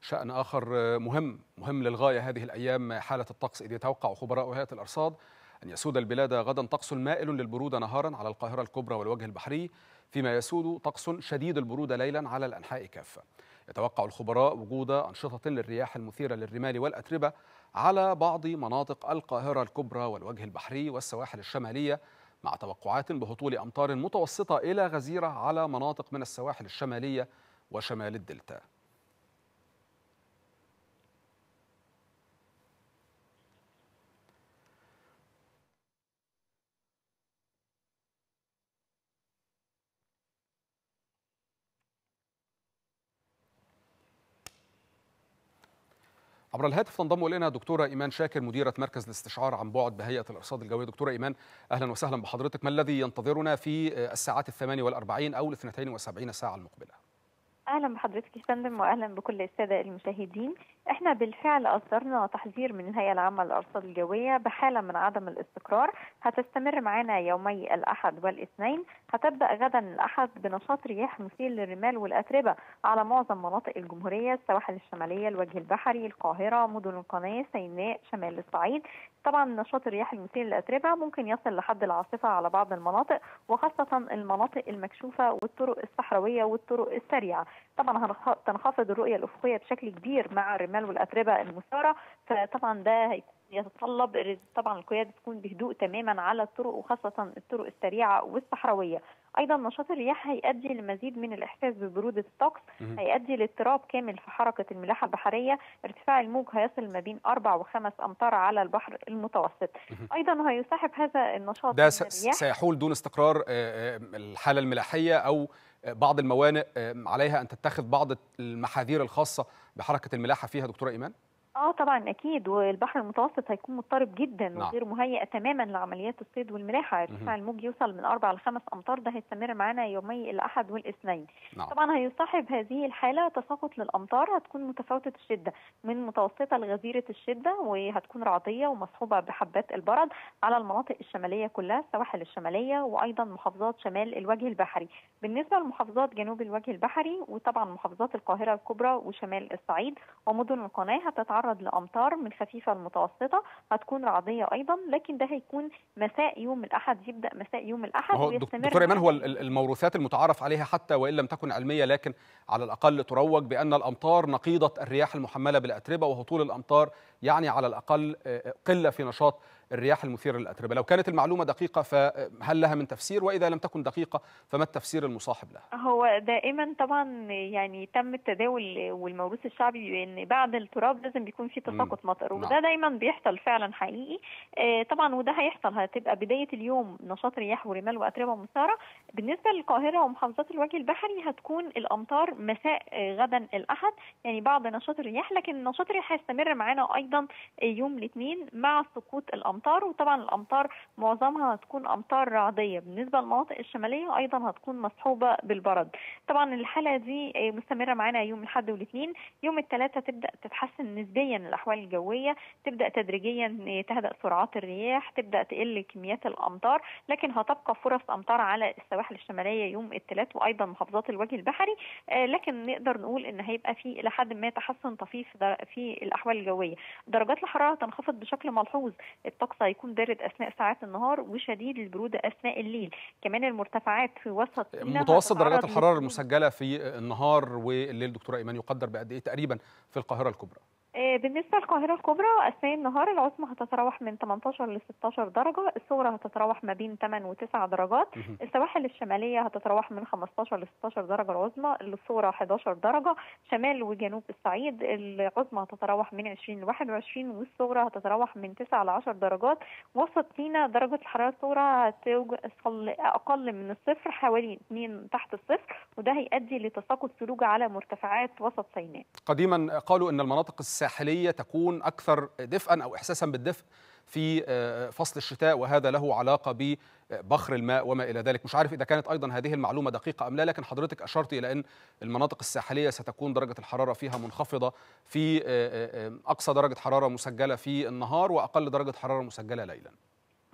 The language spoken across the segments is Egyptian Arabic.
شأن آخر مهم مهم للغاية هذه الأيام حالة الطقس إذ يتوقع خبراء هيئة الأرصاد أن يسود البلاد غدا طقس مائل للبرودة نهارا على القاهرة الكبرى والوجه البحري فيما يسود طقس شديد البرودة ليلا على الأنحاء كافة يتوقع الخبراء وجود أنشطة للرياح المثيرة للرمال والأتربة على بعض مناطق القاهرة الكبرى والوجه البحري والسواحل الشمالية مع توقعات بهطول أمطار متوسطة إلى غزيرة على مناطق من السواحل الشمالية وشمال الدلتا عبر الهاتف تنضم الينا دكتوره ايمان شاكر مديره مركز الاستشعار عن بعد بهيئه الارصاد الجويه دكتوره ايمان اهلا وسهلا بحضرتك ما الذي ينتظرنا في الساعات الثمانية والأربعين او الاثنتين وسبعين ساعه المقبله اهلا بحضرتك يا فندم واهلا بكل الساده المشاهدين احنا بالفعل اصدرنا تحذير من الهيئه العامه للارصاد الجويه بحاله من عدم الاستقرار هتستمر معانا يومي الاحد والاثنين هتبدا غدا الاحد بنشاط رياح مثير للرمال والاتربه على معظم مناطق الجمهوريه السواحل الشماليه الوجه البحري القاهره مدن القناه سيناء شمال الصعيد طبعا نشاط الرياح المثير للاتربه ممكن يصل لحد العاصفه على بعض المناطق وخاصه المناطق المكشوفه والطرق الصحراويه والطرق السريعه طبعا هتنخفض الرؤيه الافقيه بشكل كبير مع الرمال والاتربه المثاره فطبعا ده هيكون يتطلب طبعا القياده تكون بهدوء تماما على الطرق وخاصه الطرق السريعه والصحراويه ايضا نشاط الرياح هيؤدي لمزيد من الاحساس ببروده الطقس هيؤدي لاضطراب كامل في حركه الملاحه البحريه ارتفاع الموج هيصل ما بين اربع وخمس امتار على البحر المتوسط ايضا هيصاحب هذا النشاط ده سيحول دون استقرار الحاله الملاحيه او بعض الموانئ عليها ان تتخذ بعض المحاذير الخاصه بحركه الملاحه فيها دكتوره ايمان اه طبعا اكيد والبحر المتوسط هيكون مضطرب جدا نعم. وغير مهيئ تماما لعمليات الصيد والملاحه ارتفاع الموج يوصل من اربع لخمس امتار ده هيستمر معانا يومي الاحد والاثنين نعم. طبعا هيصاحب هذه الحاله تساقط للامطار هتكون متفاوته الشده من متوسطه لغزيره الشده وهتكون رعديه ومصحوبه بحبات البرد على المناطق الشماليه كلها السواحل الشماليه وايضا محافظات شمال الوجه البحري بالنسبه لمحافظات جنوب الوجه البحري وطبعا محافظات القاهره الكبرى وشمال الصعيد ومدن القناه هتتعرض هتتعرض لامطار من خفيفه لمتوسطه هتكون رعديه ايضا لكن ده هيكون مساء يوم الاحد يبدا مساء يوم الاحد هو دكتور ايمان هو الموروثات المتعارف عليها حتى وان لم تكن علميه لكن على الاقل تروج بان الامطار نقيضه الرياح المحمله بالاتربه وهطول الامطار يعني على الاقل قله في نشاط الرياح المثيره للاتربه، لو كانت المعلومه دقيقه فهل لها من تفسير واذا لم تكن دقيقه فما التفسير المصاحب لها؟ هو دائما طبعا يعني تم التداول والموروث الشعبي بان بعد التراب لازم بيكون في تساقط مطر وده نعم. دايما بيحصل فعلا حقيقي آه طبعا وده هيحصل هتبقى بدايه اليوم نشاط رياح ورمال واتربه مثاره بالنسبه للقاهره ومحافظات الوجه البحري هتكون الامطار مساء غدا الاحد يعني بعد نشاط الرياح لكن نشاط الرياح هيستمر معانا ايضا يوم الاثنين مع سقوط الامطار الامطار وطبعا الامطار معظمها هتكون امطار رعديه بالنسبه للمناطق الشماليه ايضا هتكون مصحوبه بالبرد طبعا الحاله دي مستمره معانا يوم الاحد والاثنين يوم الثلاثاء تبدا تتحسن نسبيا الاحوال الجويه تبدا تدريجيا تهدأ سرعات الرياح تبدا تقل كميات الامطار لكن هتبقى فرص امطار على السواحل الشماليه يوم الثلاث وايضا محافظات الوجه البحري لكن نقدر نقول ان هيبقى في الى حد ما تحسن طفيف في الاحوال الجويه درجات الحراره تنخفض بشكل ملحوظ الطقس هيكون بارد اثناء ساعات النهار وشديد البروده اثناء الليل كمان المرتفعات في وسط متوسط درجات الحراره المسجله في النهار والليل دكتوره ايمان يقدر بقد ايه تقريبا في القاهره الكبرى بالنسبة للقاهرة الكبرى أثناء النهار العظمى هتتراوح من 18 ل 16 درجة الصغرى هتتراوح ما بين 8 و 9 درجات السواحل الشمالية هتتراوح من 15 ل 16 درجة العظمى الصغرى 11 درجة شمال وجنوب الصعيد العظمى هتتراوح من 20 ل 21 والصغرى هتتراوح من 9 ل 10 درجات وسط سينا درجة الحرارة الصغرى هتوصل أقل من الصفر حوالي 2 تحت الصفر وده هيؤدي لتساقط ثلوج على مرتفعات وسط سيناء قديما قالوا أن المناطق الساحلية تكون أكثر دفئا أو إحساسا بالدفء في فصل الشتاء وهذا له علاقة ببخر الماء وما إلى ذلك مش عارف إذا كانت أيضا هذه المعلومة دقيقة أم لا لكن حضرتك أشرت إلى أن المناطق الساحلية ستكون درجة الحرارة فيها منخفضة في أقصى درجة حرارة مسجلة في النهار وأقل درجة حرارة مسجلة ليلا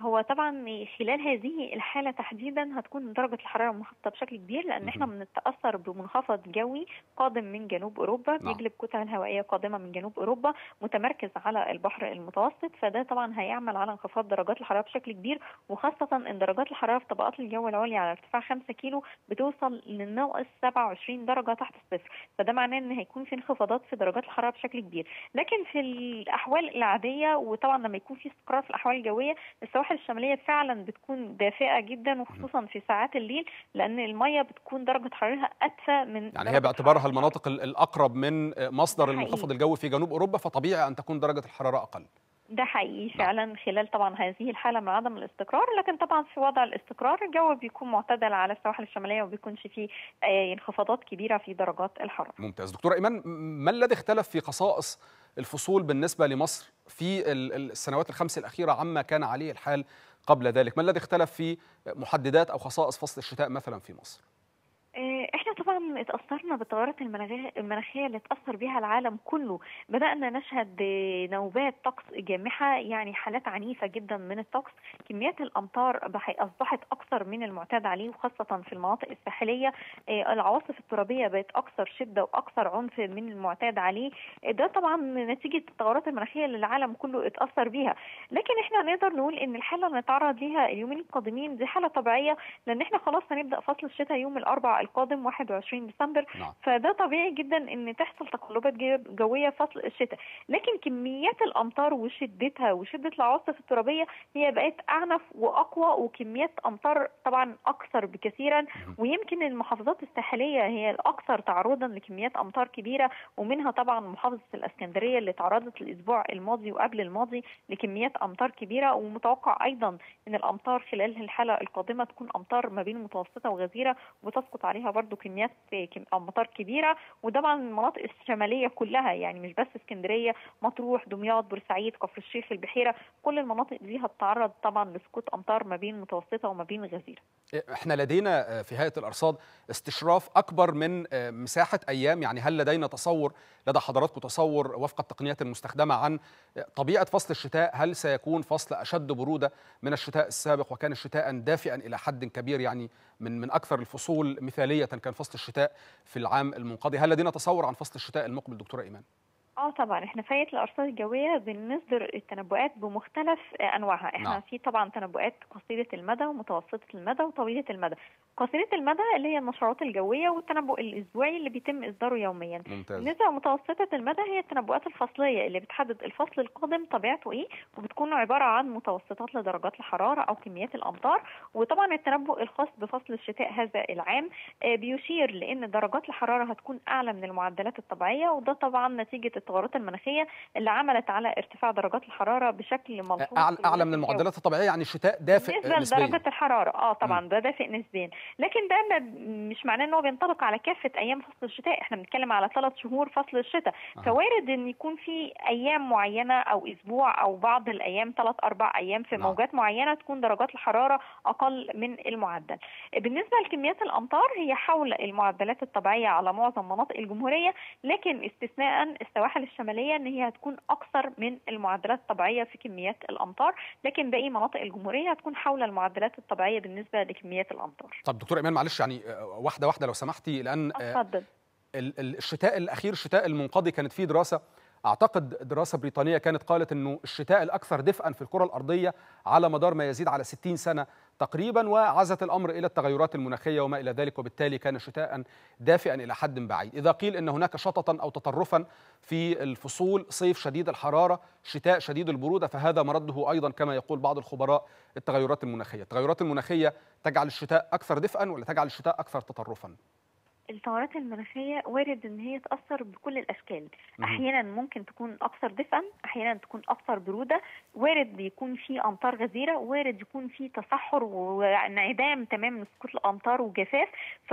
هو طبعا خلال هذه الحالة تحديدا هتكون درجة الحرارة منخفضة بشكل كبير لأن احنا بنتأثر بمنخفض جوي قادم من جنوب أوروبا نعم. بيجلب كتل هوائية قادمة من جنوب أوروبا متمركز على البحر المتوسط فده طبعا هيعمل على انخفاض درجات الحرارة بشكل كبير وخاصة إن درجات الحرارة في طبقات الجو العليا على ارتفاع 5 كيلو بتوصل للناقص 27 درجة تحت الصفر فده معناه إن هيكون في انخفاضات في درجات الحرارة بشكل كبير لكن في الأحوال العادية وطبعا لما يكون في استقرار في الأحوال الجوية السواحل الشمالية فعلا بتكون دافئة جدا وخصوصا في ساعات الليل لأن المية بتكون درجة حرارتها أدفى من يعني درجة هي باعتبارها حرارة المناطق ال- الأقرب من مصدر ده حقيقي. المنخفض الجوي في جنوب أوروبا فطبيعي أن تكون درجة الحرارة أقل ده حقيقي فعلا خلال طبعا هذه الحالة من عدم الاستقرار لكن طبعا في وضع الاستقرار الجو بيكون معتدل على السواحل الشمالية وما بيكونش فيه آه، انخفاضات كبيرة في درجات الحرارة ممتاز دكتورة إيمان م- ما الذي اختلف في خصائص الفصول بالنسبة لمصر في ال- ال- السنوات الخمس الأخيرة عما كان عليه الحال قبل ذلك ما الذي اختلف في محددات أو خصائص فصل الشتاء مثلا في مصر آه، احنا طبعا اتأثرنا بالتغيرات المناخية المناخية اللي اتأثر بها العالم كله بدأنا نشهد آه، نوبات طقس جامحة يعني حالات عنيفة جدا من الطقس كميات الأمطار بح- أصبحت أكثر من المعتاد عليه وخاصة في المناطق الساحلية آه، العواصف الترابية بقت أكثر شدة وأكثر عنف من المعتاد عليه آه، ده طبعا نتيجة التغيرات المناخية اللي العالم كله اتأثر بيها لكن احنا نقدر نقول ان الحالة اللي نتعرض ليها اليومين القادمين دي حالة طبيعية لان احنا خلاص هنبدأ فصل الشتاء يوم الأربعاء القادم 21 ديسمبر نعم فده طبيعي جدا ان تحصل تقلبات جو- جويه في فصل الشتاء لكن كميات الامطار وشدتها وشده العواصف الترابيه هي بقت اعنف واقوى وكميات امطار طبعا اكثر بكثيرا ويمكن المحافظات الساحليه هي الاكثر تعرضا لكميات امطار كبيره ومنها طبعا محافظه الاسكندريه اللي تعرضت الاسبوع الماضي وقبل الماضي لكميات امطار كبيره ومتوقع ايضا ان الامطار خلال الحاله القادمه تكون امطار ما بين متوسطه وغزيره وتسقط عليها برضو كميات كم- امطار كبيره وطبعا المناطق الشماليه كلها يعني مش بس اسكندريه مطروح دمياط بورسعيد كفر الشيخ البحيره كل المناطق دي هتتعرض طبعا لسقوط امطار ما بين متوسطه وما بين غزيره احنا لدينا آه، في هيئه الارصاد استشراف اكبر من آه، مساحه ايام يعني هل لدينا تصور لدى حضراتكم تصور وفق التقنيات المستخدمه عن آه، طبيعه فصل الشتاء هل سيكون فصل اشد بروده من الشتاء السابق وكان شتاء دافئا الى حد كبير يعني من من اكثر الفصول مثاليه كان فصل الشتاء في العام المنقضي هل لدينا تصور عن فصل الشتاء المقبل دكتوره ايمان اه طبعا احنا في هيئه الارصاد الجويه بنصدر التنبؤات بمختلف آه، انواعها احنا نعم. في طبعا تنبؤات قصيره المدى ومتوسطه المدى وطويله المدى قصيره المدى اللي هي النشرات الجويه والتنبؤ الاسبوعي اللي بيتم اصداره يوميا ممتاز بالنسبه لمتوسطه المدى هي التنبؤات الفصليه اللي بتحدد الفصل القادم طبيعته ايه وبتكون عباره عن متوسطات لدرجات الحراره او كميات الامطار وطبعا التنبؤ الخاص بفصل الشتاء هذا العام آه، بيشير لان درجات الحراره هتكون اعلى من المعدلات الطبيعيه وده طبعا نتيجه التغيرات المناخيه اللي عملت على ارتفاع درجات الحراره بشكل ملحوظ اعلى في اعلى الوقت من الجوي. المعدلات الطبيعيه يعني شتاء دافئ بالنسبه آه، نسبيا لدرجه الحراره اه طبعا ده دافئ نسبيا لكن ده ما- مش معناه ان هو بينطبق على كافه ايام فصل الشتاء احنا بنتكلم على ثلاث شهور فصل الشتاء أها. فوارد ان يكون في ايام معينه او اسبوع او بعض الايام ثلاث اربع ايام في نعم. موجات معينه تكون درجات الحراره اقل من المعدل بالنسبه لكميات الامطار هي حول المعدلات الطبيعيه على معظم مناطق الجمهوريه لكن استثناء السواحل الشماليه ان هي هتكون اكثر من المعدلات الطبيعيه في كميات الامطار لكن باقي مناطق الجمهوريه هتكون حول المعدلات الطبيعيه بالنسبه لكميات الامطار طب دكتور ايمان معلش يعني آه، واحده واحده لو سمحتي لان آه، اتفضل ال- ال- الشتاء الاخير الشتاء المنقضي كانت فيه دراسه اعتقد دراسه بريطانيه كانت قالت انه الشتاء الاكثر دفئا في الكره الارضيه على مدار ما يزيد على 60 سنه تقريبا وعزت الامر الى التغيرات المناخيه وما الى ذلك وبالتالي كان شتاء دافئا الى حد بعيد اذا قيل ان هناك شططا او تطرفا في الفصول صيف شديد الحراره شتاء شديد البروده فهذا مرده ايضا كما يقول بعض الخبراء التغيرات المناخيه التغيرات المناخيه تجعل الشتاء اكثر دفئا ولا تجعل الشتاء اكثر تطرفا التغيرات المناخية وارد ان هي تأثر بكل الاشكال مهم. احيانا ممكن تكون اكثر دفئا احيانا تكون اكثر برودة وارد يكون في امطار غزيرة وارد يكون في تصحر وانعدام تمام من سقوط الامطار وجفاف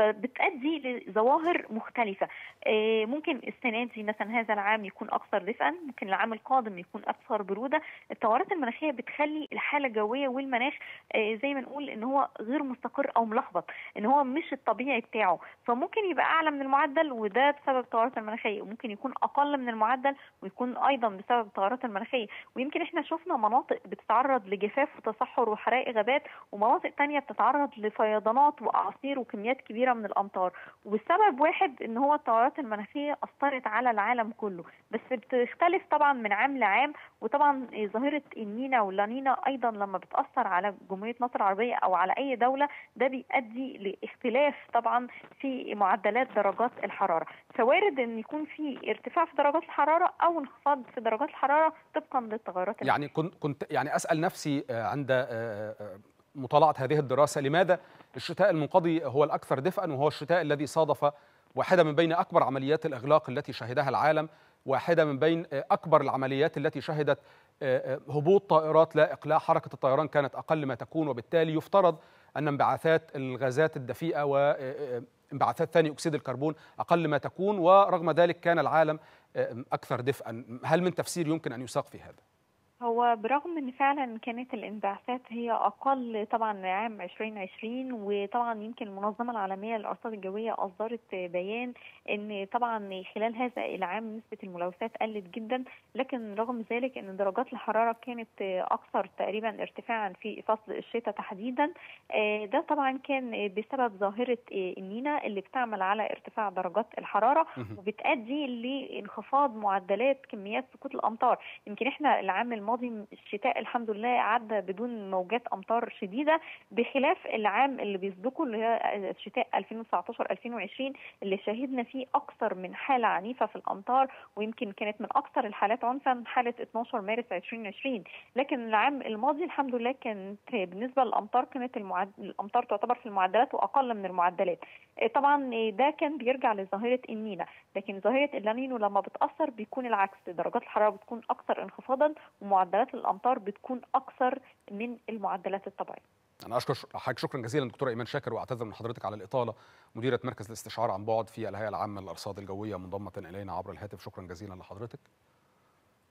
فبتؤدي لظواهر مختلفة آه، ممكن السنة دي مثلا هذا العام يكون اكثر دفئا ممكن العام القادم يكون اكثر برودة التغيرات المناخية بتخلي الحالة الجوية والمناخ آه، زي ما نقول ان هو غير مستقر او ملخبط ان هو مش الطبيعي بتاعه فممكن يبقى اعلى من المعدل وده بسبب التغيرات المناخيه وممكن يكون اقل من المعدل ويكون ايضا بسبب التغيرات المناخيه ويمكن احنا شفنا مناطق بتتعرض لجفاف وتصحر وحرائق غابات ومناطق تانية بتتعرض لفيضانات واعاصير وكميات كبيره من الامطار والسبب واحد ان هو التغيرات المناخيه اثرت على العالم كله بس بتختلف طبعا من عام لعام وطبعا ظاهره النينا واللانينا ايضا لما بتاثر على جمهوريه مصر العربيه او على اي دوله ده بيؤدي لاختلاف طبعا في معدلات درجات الحراره فوارد ان يكون في ارتفاع في درجات الحراره او انخفاض في درجات الحراره طبقا للتغيرات يعني كنت كنت يعني اسال نفسي عند مطالعه هذه الدراسه لماذا الشتاء المنقضي هو الاكثر دفئا وهو الشتاء الذي صادف واحده من بين اكبر عمليات الاغلاق التي شهدها العالم واحده من بين اكبر العمليات التي شهدت هبوط طائرات لا اقلاع حركه الطيران كانت اقل ما تكون وبالتالي يفترض ان انبعاثات الغازات الدفيئه وانبعاثات ثاني اكسيد الكربون اقل ما تكون ورغم ذلك كان العالم اكثر دفئا هل من تفسير يمكن ان يساق في هذا هو برغم ان فعلا كانت الانبعاثات هي اقل طبعا عام 2020 وطبعا يمكن المنظمه العالميه للارصاد الجويه اصدرت بيان ان طبعا خلال هذا العام نسبه الملوثات قلت جدا لكن رغم ذلك ان درجات الحراره كانت اكثر تقريبا ارتفاعا في فصل الشتاء تحديدا ده طبعا كان بسبب ظاهره النينا اللي بتعمل على ارتفاع درجات الحراره وبتؤدي لانخفاض معدلات كميات سقوط الامطار يمكن احنا العام الماضي الشتاء الحمد لله عدى بدون موجات امطار شديده بخلاف العام اللي بيسبقه اللي هي شتاء 2019 2020 اللي شهدنا فيه اكثر من حاله عنيفه في الامطار ويمكن كانت من اكثر الحالات عنفا حاله 12 مارس 2020 لكن العام الماضي الحمد لله كانت بالنسبه للامطار كانت المعد... الامطار تعتبر في المعدلات واقل من المعدلات طبعا ده كان بيرجع لظاهره النينا لكن ظاهره اللانينو لما بتاثر بيكون العكس درجات الحراره بتكون اكثر انخفاضا ومعدلات الامطار بتكون اكثر من المعدلات الطبيعيه انا اشكر حضرتك شكرا جزيلا دكتوره ايمان شاكر واعتذر من حضرتك على الاطاله مديره مركز الاستشعار عن بعد في الهيئه العامه للارصاد الجويه منضمه الينا عبر الهاتف شكرا جزيلا لحضرتك